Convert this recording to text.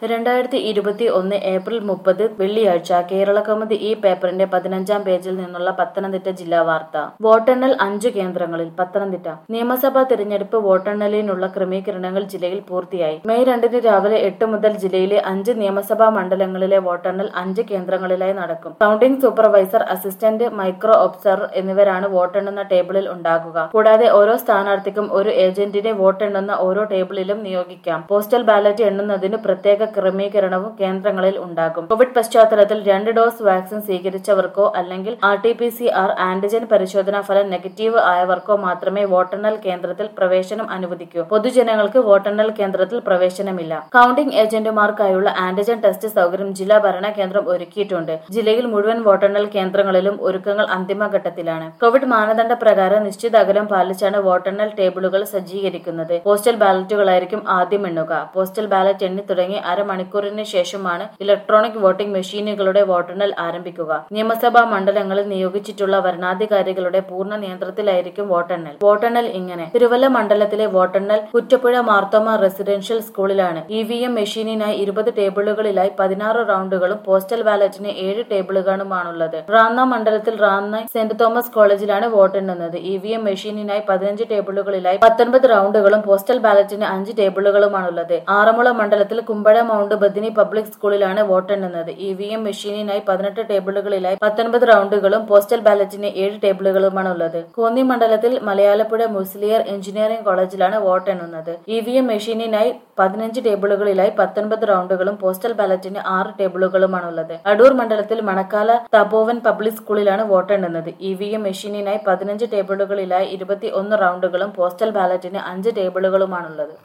രണ്ടായിരത്തി ഇരുപത്തി ഒന്ന് ഏപ്രിൽ മുപ്പത് വെള്ളിയാഴ്ച കേരള കൗമുദി ഈ പേപ്പറിന്റെ പതിനഞ്ചാം പേജിൽ നിന്നുള്ള പത്തനംതിട്ട ജില്ലാ വാർത്ത വോട്ടെണ്ണൽ അഞ്ചു കേന്ദ്രങ്ങളിൽ പത്തനംതിട്ട നിയമസഭാ തിരഞ്ഞെടുപ്പ് വോട്ടെണ്ണലിനുള്ള ക്രമീകരണങ്ങൾ ജില്ലയിൽ പൂർത്തിയായി മെയ് രണ്ടിന് രാവിലെ എട്ട് മുതൽ ജില്ലയിലെ അഞ്ച് നിയമസഭാ മണ്ഡലങ്ങളിലെ വോട്ടെണ്ണൽ അഞ്ച് കേന്ദ്രങ്ങളിലായി നടക്കും counting supervisor assistant micro observer എന്നിവരാണ് വോട്ടെണ്ണുന്ന ടേബിളിൽ ഉണ്ടാകുക കൂടാതെ ഓരോ സ്ഥാനാർത്ഥിക്കും ഒരു ഏജന്റിനെ വോട്ടെണ്ണുന്ന ഓരോ ടേബിളിലും നിയോഗിക്കാം പോസ്റ്റൽ ബാലറ്റ് എണ്ണുന്നതിന് പ്രത്യേക ക്രമീകരണവും കേന്ദ്രങ്ങളിൽ ഉണ്ടാകും കോവിഡ് പശ്ചാത്തലത്തിൽ രണ്ട് ഡോസ് വാക്സിൻ സ്വീകരിച്ചവർക്കോ അല്ലെങ്കിൽ R T P C R antigen പരിശോധനാ ഫലം നെഗറ്റീവ് ആയവർക്കോ മാത്രമേ വോട്ടെണ്ണൽ കേന്ദ്രത്തിൽ പ്രവേശനം അനുവദിക്കൂ പൊതുജനങ്ങൾക്ക് വോട്ടെണ്ണൽ കേന്ദ്രത്തിൽ പ്രവേശനമില്ല കൌണ്ടിംഗ് ഏജന്റുമാർക്കായുള്ള ആന്റിജൻ ടെസ്റ്റ് സൗകര്യം ജില്ലാ ഭരണ കേന്ദ്രം ഒരുക്കിയിട്ടുണ്ട് ജില്ലയിൽ മുഴുവൻ വോട്ടെണ്ണൽ കേന്ദ്രങ്ങളിലും ഒരുക്കങ്ങൾ അന്തിമഘട്ടത്തിലാണ് കോവിഡ് മാനദണ്ഡ പ്രകാരം നിശ്ചിത അകലം പാലിച്ചാണ് വോട്ടെണ്ണൽ ടേബിളുകൾ സജ്ജീകരിക്കുന്നത് പോസ്റ്റൽ ബാലറ്റുകളായിരിക്കും ആദ്യം എണ്ണുക പോസ്റ്റൽ ബാലറ്റ് എണ്ണി തുടങ്ങി അരമണിക്കൂറിന് ശേഷമാണ് ഇലക്ട്രോണിക് വോട്ടിംഗ് മെഷീനുകളുടെ വോട്ടെണ്ണൽ ആരംഭിക്കുക നിയമസഭാ മണ്ഡലങ്ങളിൽ നിയോഗിച്ചിട്ടുള്ള വരണാധികാരികളുടെ പൂർണ്ണ നിയന്ത്രണത്തിലായിരിക്കും വോട്ടെണ്ണൽ വോട്ടെണ്ണൽ ഇങ്ങനെ തിരുവല്ല മണ്ഡലത്തിലെ വോട്ടെണ്ണൽ കുറ്റപ്പുഴ മാർത്തോമ റെസിഡൻഷ്യൽ സ്കൂളിലാണ് ഇ വി എം മെഷീനിനായി ഇരുപത് ടേബിളുകളിലായി പതിനാറ് റൗണ്ടുകളും പോസ്റ്റൽ ബാലറ്റിന് ഏഴ് ടേബിളുകളുമാണുള്ളത് റാന്ന മണ്ഡലത്തിൽ റാന്ന സെന്റ് തോമസ് കോളേജിലാണ് വോട്ടെണ്ണുന്നത് ഇ വി എം മെഷീനിനായി പതിനഞ്ച് ടേബിളുകളിലായി പത്തൊൻപത് റൗണ്ടുകളും പോസ്റ്റൽ ബാലറ്റിന് അഞ്ച് ടേബിളുകളുമാണുള്ളത് ആറന്മുള മണ്ഡലത്തിൽ കുമ്പഴ മൗണ്ട് ബദിനി പബ്ലിക് സ്കൂളിലാണ് വോട്ടെണ്ണുന്നത് ഇ വി എം മെഷീനിനായി പതിനെട്ട് ടേബിളുകളിലായി പത്തൊൻപത് റൗണ്ടുകളും പോസ്റ്റൽ ബാലറ്റിന് ഏഴ് ടേബിളുകളുമാണുള്ളത് കോന്നി മണ്ഡലത്തിൽ മലയാളപ്പുഴ മുസ്ലിയർ എഞ്ചിനീയറിംഗ് കോളേജിലാണ് വോട്ടെണ്ണുന്നത് ഇ വി എം മെഷീനിനായി പതിനഞ്ച് ടേബിളുകളിലായി പത്തൊൻപത് റൗണ്ടുകളും പോസ്റ്റൽ ബാലറ്റിന് ആറ് ടേബിളുകളുമാണുള്ളത് അടൂർ മണ്ഡലത്തിൽ മണക്കാല തപോവൻ പബ്ലിക് സ്കൂളിലാണ് വോട്ടെണ്ണുന്നത് ഇ വി എം മെഷീനിനായി പതിനഞ്ച് ടേബിളുകളിലായി ഇരുപത്തി ഒന്ന് റൗണ്ടുകളും പോസ്റ്റൽ ബാലറ്റിന് അഞ്ച് ടേബിളുകളുമാണുള്ളത്